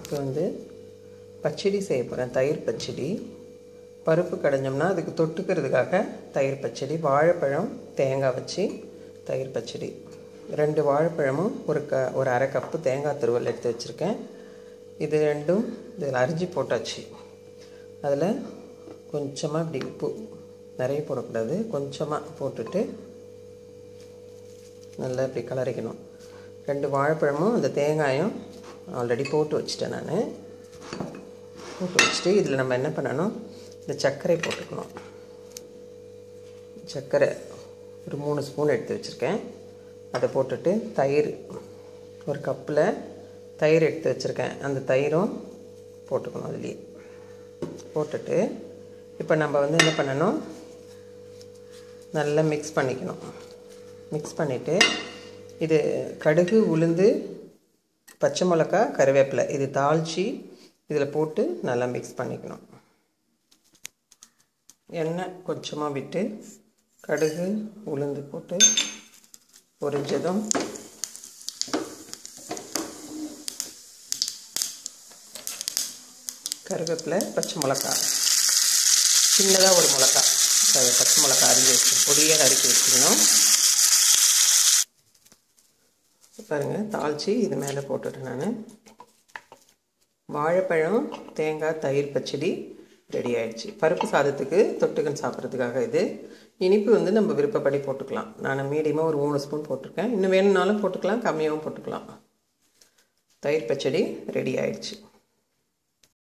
இப்போ வந்து பச்சடி செய்ய போகிறேன் தயிர் பச்சடி பருப்பு கடைஞ்சோம்னா அதுக்கு தொட்டுக்கிறதுக்காக தயிர் பச்சடி வாழைப்பழம் தேங்காய் வச்சு தயிர் பச்சடி ரெண்டு வாழைப்பழமும் ஒரு க ஒரு அரை கப்பு தேங்காய் துருவல் எடுத்து வச்சுருக்கேன் இது ரெண்டும் இதில் அரிஞ்சு போட்டாச்சு அதில் கொஞ்சமாக இப்படி உப்பு நிறைய போடக்கூடாது கொஞ்சமாக போட்டுட்டு நல்லா இப்படி கலரிக்கணும் ரெண்டு வாழைப்பழமும் அந்த தேங்காயும் ஆல்ரெடி போட்டு வச்சுட்டேன் நான் போட்டு வச்சுட்டு இதில் நம்ம என்ன பண்ணணும் இந்த சர்க்கரை போட்டுக்கணும் சர்க்கரை ஒரு மூணு ஸ்பூன் எடுத்து வச்சுருக்கேன் அதை போட்டுட்டு தயிர் ஒரு கப்பில் தயிர் எடுத்து வச்சுருக்கேன் அந்த தயிரும் போட்டுக்கணும் அதுலேயே போட்டுட்டு இப்போ நம்ம வந்து என்ன பண்ணணும் நல்லா மிக்ஸ் பண்ணிக்கணும் மிக்ஸ் பண்ணிவிட்டு இது கடுகு உளுந்து பச்சை மிளகா கருவேப்பிலை இது தாளித்து இதில் போட்டு நல்லா மிக்ஸ் பண்ணிக்கணும் எண்ணெய் கொஞ்சமாக விட்டு கடுகு உளுந்து போட்டு பொரிஞ்சதும் கருவேப்பிலை பச்சை மிளகா சின்னதாக ஒரு மிளகா அது பச்சை மிளகா அரிஞ்சு வச்சு பொடியாக அரிக்கி வச்சுக்கணும் பாருங்கள் தாளித்து இது மேலே போட்டுட்டேன் நான் வாழைப்பழம் தேங்காய் தயிர் பச்சடி ரெடி ஆயிடுச்சு பருப்பு சாதத்துக்கு தொட்டுக்கன் சாப்பிட்றதுக்காக இது இனிப்பு வந்து நம்ம விருப்பப்படி போட்டுக்கலாம் நான் மீடியமாக ஒரு மூணு ஸ்பூன் போட்டிருக்கேன் இன்னும் வேணும்னாலும் போட்டுக்கலாம் கம்மியாகவும் போட்டுக்கலாம் தயிர் பச்சடி ரெடி ஆயிடுச்சு